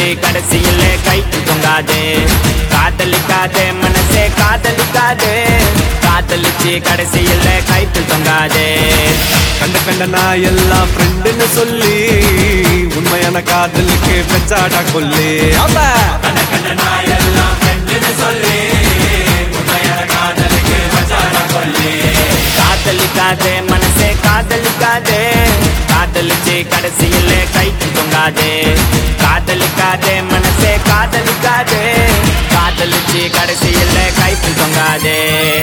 காதலிச்சு கடைசியில கைக்கு தொங்காதே காதலிக்காதே மனசே காதலிக்காதே காதலிச்சு கடைசியில கைக்கு தொங்காதே கண்ட கண்ட நான் எல்லாம் ஃப்ரெண்டுன்னு சொல்லி உண்மையான காதலுக்கு பெச்சாடா கொல்லி அப்ப காதலிக்காதே மனசே காதலிக்காதே காதலிச்சு கடைசியில கைக்கு தொங்காதே காதலிக்காதே மனசே காதலிக்காதே காதலிச்சு கடைசியில கைக்கு தொங்காதே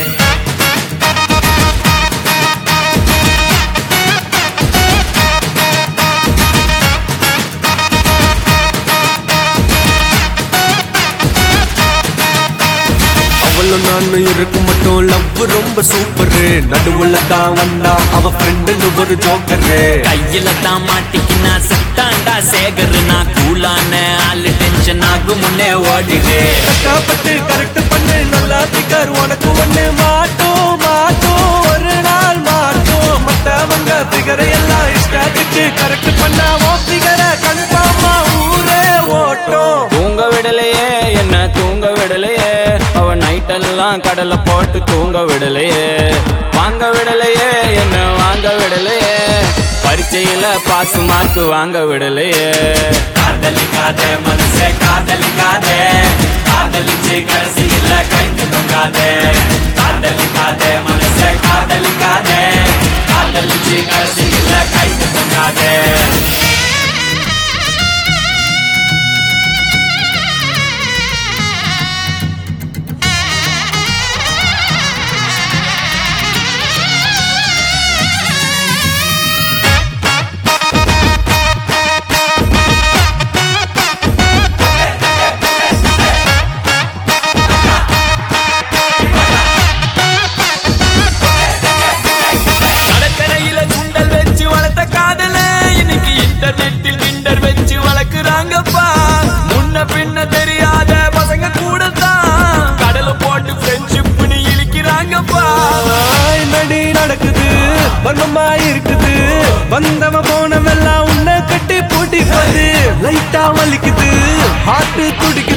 அவளும் நானும் இருக்கும் மட்டும் லவ் ரொம்ப சூப்பரு நடுவுல தான் வந்தா அவ ஃப்ரெண்டுன்னு ஒரு ஜோக்கரு கையில தான் மாட்டிக்கினா சட்டாண்டா சேகர் நான் கூலான ஆளு டென்ஷன் ஆகும் முன்னே ஓடிடு கஷ்டப்பட்டு கரெக்ட் பண்ணு நல்லா பிகர் உனக்கு ஒண்ணு மாட்டோம் மாட்டோம் ஒரு நாள் மாட்டோம் மத்தவங்க பிகரை எல்லாம் இஷ்டத்துக்கு கரெக்ட் பண்ணா ஓ பிகரை கன்ஃபார்மா ஊரே ஓட்டும் தூங்க விடலையே என்ன தூங்க விடலையே அவ நைட்டெல்லாம் கடலை போட்டு தூங்க விடலையே வாங்க விடலையே என்ன வாங்க விடலையே பரீட்சையில பாசு மார்க்கு வாங்க விடலையே காதலிக்காதே மனசே காதலிக்காதே காதலிச்சு கடைசியில கைக்கு தொங்காதே காதலிக்காதே மனசே காதலிக்காதே காதலிச்சு கடைசியில கைக்கு தொங்காதே கடற்கரையில சுண்டல் வச்சு வளர்த்த காதல இன்னைக்கு இன்டர்நெட்டில் கிண்டர் வச்சு வளர்க்குறாங்கப்பா முன்ன பின்ன தெரியாத பசங்க கூட தான் கடல போட்டு ஃப்ரெண்ட்ஷிப்னு இழிக்கிறாங்கப்பா என்னடி நடக்குது வர்மமா இருக்குது வந்தவன் போனவெல்லாம் உன்னை கட்டி பூட்டி போது லைட்டா வலிக்குது ஹார்ட் துடிக்குது